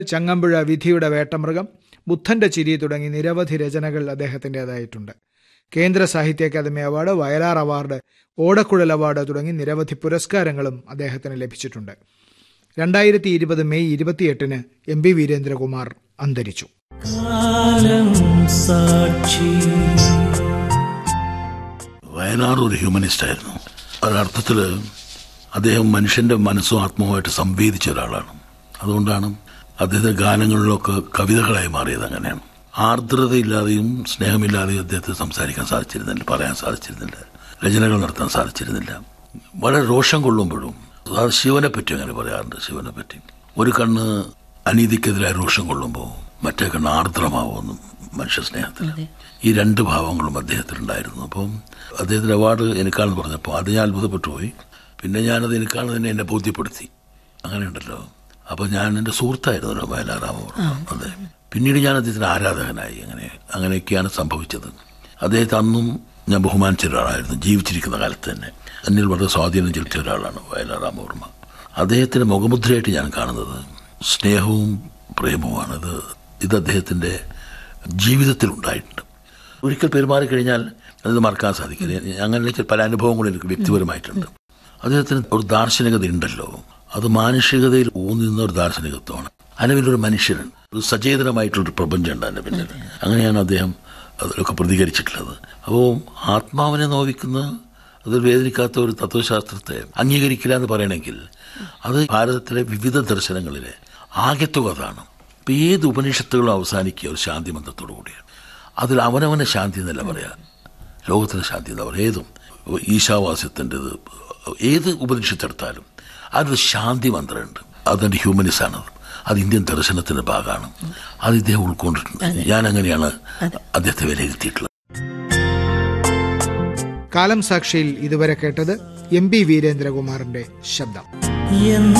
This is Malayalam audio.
ചങ്ങമ്പുഴ വിധിയുടെ വേട്ടമൃഗം ബുദ്ധന്റെ ചിരി തുടങ്ങി നിരവധി രചനകൾ അദ്ദേഹത്തിൻ്റെതായിട്ടുണ്ട് Kendra Sahitya Akademi award Vayalar award Odakkuzhal award തുടങ്ങി നിരവധി പുരസ്കാരങ്ങളും അദ്ദേഹത്തിന് ലഭിച്ചിട്ടുണ്ട് രണ്ടായിരത്തി ഇരുപത് മെയ് ഇരുപത്തിയെട്ടിന് എം പി വീരേന്ദ്രകുമാർ അന്തരിച്ചു കാലം സാക്ഷി വയലാർ ഒരു ഹ്യൂമനിസ്റ്റ് ആയിരുന്നു ഒരർത്ഥത്തിൽ അദ്ദേഹം മനുഷ്യന്റെ മനസ്സും ആത്മാവുമായിട്ട് സംവേദിച്ച ഒരാളാണ് അതുകൊണ്ടാണ് അദ്ദേഹത്തിന്റെ ഗാനങ്ങളിലൊക്കെ കവിതകളായി മാറിയത് അങ്ങനെയാണ് ആർദ്രതയില്ലാതെയും സ്നേഹമില്ലാതെയും അദ്ദേഹത്തിന് സംസാരിക്കാൻ സാധിച്ചിരുന്നില്ല പറയാൻ സാധിച്ചിരുന്നില്ല രചനകൾ നടത്താൻ സാധിച്ചിരുന്നില്ല വളരെ രോഷം കൊള്ളുമ്പോഴും അത് ശിവനെ പറ്റി അങ്ങനെ പറയാറുണ്ട് ശിവനെ പറ്റി ഒരു കണ്ണ് അനീതിക്കെതിരായ രോഷം കൊള്ളുമ്പോൾ മറ്റേ കണ്ണ് ആർദ്രമാവുമെന്നും മനുഷ്യ സ്നേഹത്തിൽ ഈ രണ്ട് ഭാവങ്ങളും അദ്ദേഹത്തിനുണ്ടായിരുന്നു അപ്പം അദ്ദേഹത്തിന്റെ അവാർഡ് എനിക്കാണെന്ന് പറഞ്ഞപ്പോൾ അത് ഞാൻ അത്ഭുതപ്പെട്ടു പോയി പിന്നെ ഞാനത് എനിക്കാണ് തന്നെ എന്നെ ബോധ്യപ്പെടുത്തി അങ്ങനെയുണ്ടല്ലോ അപ്പൊ ഞാൻ എൻ്റെ സുഹൃത്തായിരുന്നു വയലാറാമോർമ്മ അതെ പിന്നീട് ഞാൻ അദ്ദേഹത്തിന്റെ ആരാധകനായി അങ്ങനെ അങ്ങനെയൊക്കെയാണ് സംഭവിച്ചത് അദ്ദേഹത്തെ അന്നും ഞാൻ ബഹുമാനിച്ച ഒരാളായിരുന്നു ജീവിച്ചിരിക്കുന്ന കാലത്ത് തന്നെ എന്നിൽ വളരെ സ്വാധീനം ചെലുത്തിയ ഒരാളാണ് വയലാറാമോർമ്മ അദ്ദേഹത്തിന്റെ മുഖമുദ്രയായിട്ട് ഞാൻ കാണുന്നത് സ്നേഹവും പ്രേമവുമാണ് ഇത് ഇത് അദ്ദേഹത്തിന്റെ ജീവിതത്തിൽ ഉണ്ടായിട്ടുണ്ട് ഒരിക്കൽ പെരുമാറി കഴിഞ്ഞാൽ അത് മറക്കാൻ സാധിക്കില്ല അങ്ങനെ പല അനുഭവങ്ങളും എനിക്ക് വ്യക്തിപരമായിട്ടുണ്ട് അദ്ദേഹത്തിന് ഒരു ദാർശനികത ഉണ്ടല്ലോ അത് മാനുഷികതയിൽ ഊന്നുന്ന ഒരു ദാർശനികത്വമാണ് അതിന് പിന്നിൽ ഒരു മനുഷ്യൻ ഒരു സചേതനമായിട്ടുള്ളൊരു പ്രപഞ്ചം ഉണ്ട് അതിന്റെ പിന്നിൽ അങ്ങനെയാണ് അദ്ദേഹം അതിലൊക്കെ പ്രതികരിച്ചിട്ടുള്ളത് അപ്പോൾ ആത്മാവിനെ നോവിക്കുന്ന അത് വേദനിക്കാത്ത ഒരു തത്വശാസ്ത്രത്തെ അംഗീകരിക്കില്ല എന്ന് പറയണമെങ്കിൽ അത് ഭാരതത്തിലെ വിവിധ ദർശനങ്ങളിലെ ആകെത്തുക അതാണ് ഇപ്പൊ ഏത് ഉപനിഷത്തുകളും അവസാനിക്കുക ഒരു ശാന്തി മന്ത്രത്തോടു കൂടിയാണ് അതിൽ അവനവനെ ശാന്തി എന്നല്ല പറയാ ലോകത്തിലെ ശാന്തി എന്ന് പറയാം ഏതും ഈശാവാസ്യത്തിൻ്റെത് ഏത് ഉപനിഷത്തെടുത്താലും അതിലൊരു ശാന്തി മന്ത്രമുണ്ട് അതിൻ്റെ ഹ്യൂമനിസാണത് അത് ഇന്ത്യൻ ദർശനത്തിന്റെ ഭാഗമാണ് അത് ഇദ്ദേഹം ഉൾക്കൊണ്ടിട്ടുണ്ട് ഞാൻ അങ്ങനെയാണ് അദ്ദേഹത്തെ വിലയിരുത്തിയിട്ടുള്ളത് കാലം സാക്ഷിയിൽ ഇതുവരെ കേട്ടത് എം പി വീരേന്ദ്രകുമാറിന്റെ ശബ്ദം എന്ന